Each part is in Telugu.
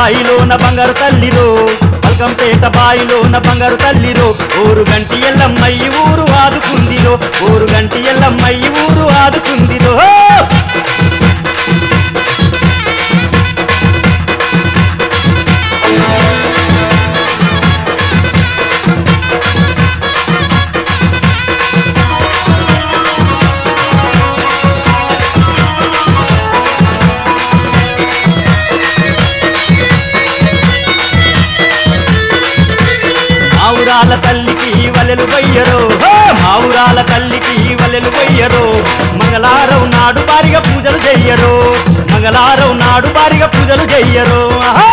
బాయిలోన బంగారు తల్లిరో పల్కంపేట బాయిలోన బంగారు తల్లిరో ఊరు గంటి ఎల్లమ్మయ్యి ఊరు ఆదుకుందిరో ఊరు గంటి ఎల్లమ్మయ్యి ఊరు ఆదుకుందిరో మావురాల తల్లికి వలెలు వయ్యరో హో! మావురాల తల్లికి వలెలు వయ్యరో మంగళారం నాడు పారిగా పూజలు చెయ్యరో మంగళారం నాడు పారిగా పూజలు చెయ్యరో ఆహా!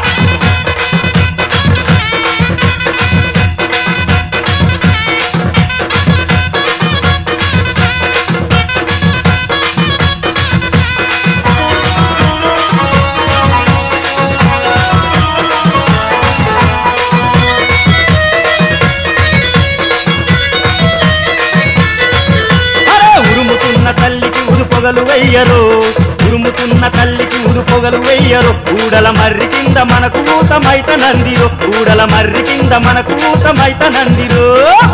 అరే ఉరుముతున్న తల్లికి ఉరు పొగలు వెయ్యరు ఉరుముతున్న తల్లికి ఉరు పొగలు వెయ్యరు ఊడల మర్రి కింద మనకు ఊతమైత నందిరో ఊడల మర్రి కింద మనకు ఊతమైత నందిరో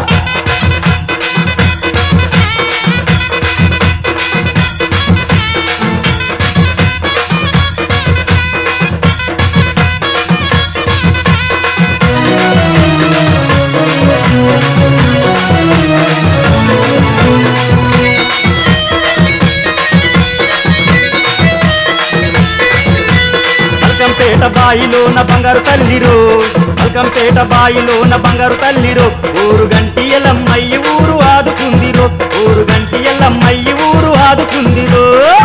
పల్కంపేట బాయిలోన బంగారు తల్లిరో పల్కంపేట బాయిలోన బంగారు తల్లిరో ఊరు గంటి ఎల్లమ్మయ్యి ఊరు ఆదుకుందిరో ఊరు గంటి ఎల్లమ్మయ్యి ఊరు ఆదుకుందిరో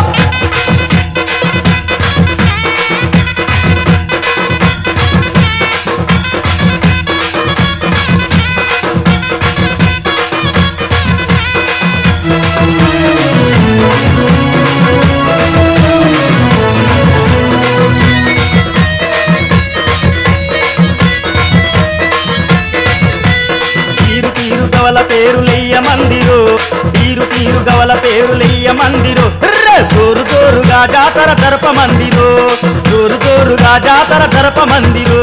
తీరు తీరు గవల పేరులెయ్య మందిరు తీరు తీరు గవల పేరులెయ్య మందిరు ర్ర! జోరు జోరుగా జాతర దర్ప మందిరు జోరు జోరుగా జాతర దర్ప మందిరు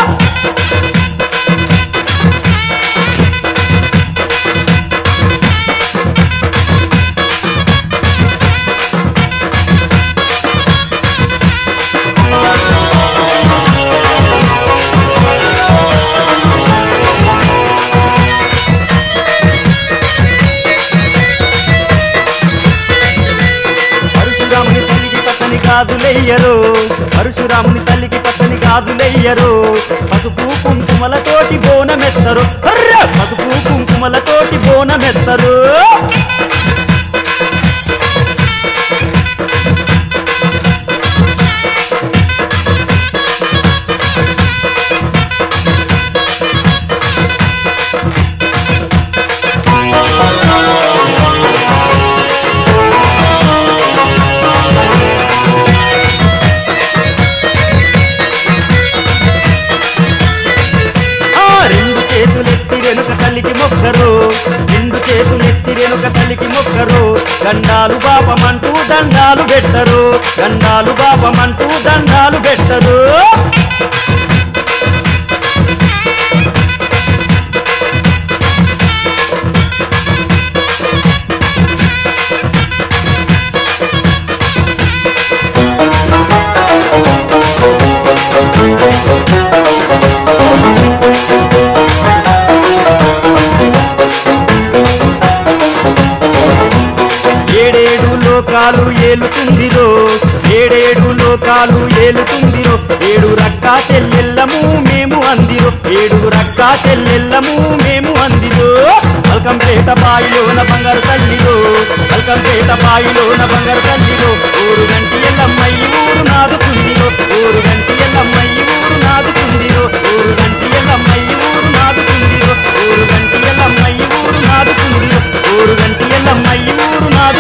పరశురాముని తల్లికి పచ్చని గాజులెయ్యరు పరశురాముని తల్లికి పచ్చని గాజులెయ్యరు పసుపు కుంకుమలతోటి బోనమెత్తరు అర్ర! పసుపు కుంకుమలతోటి బోనమెత్తరు ఆ రెండు చేతులెత్తి వెనుక తల్లికి మొక్కరు రెండు చేతులెత్తి వెనుక తల్లికి మొక్కరు గండాలు పాపమంటూ దండాలు పెట్టరు గండాలు పాపమంటూ దండాలు పెట్టరు ఏడేడు లోకాలు ఏలుతుందిరో ఏడేడు లోకాలు ఏలుతుందిరో ఏడు రక్కా చెల్లెల్లము మేము అందిరో ఏడు రక్కా చెల్లెల్లము మేము అందిరో పల్కంపేట బాయిలోన బంగారు తల్లిరో పల్కంపేట బాయిలోన బంగారు తల్లిరో ఊరు గంటి ఎల్లమ్మయ్యి ఊరు నాదుకుందిరో ఊరు గంటి ఎల్లమ్మయ్యి ఊరు నాదుకుందిరో ఊరు గంటి ఎల్లమ్మయ్యి ఊరు నాదుకుందిరో ఊరు గంటి ఎల్లమ్మయ్యి ఊరు నాదుకుందిరో ఊరు గంటి ఎల్లమ్మయ్యి ఊరు నాదు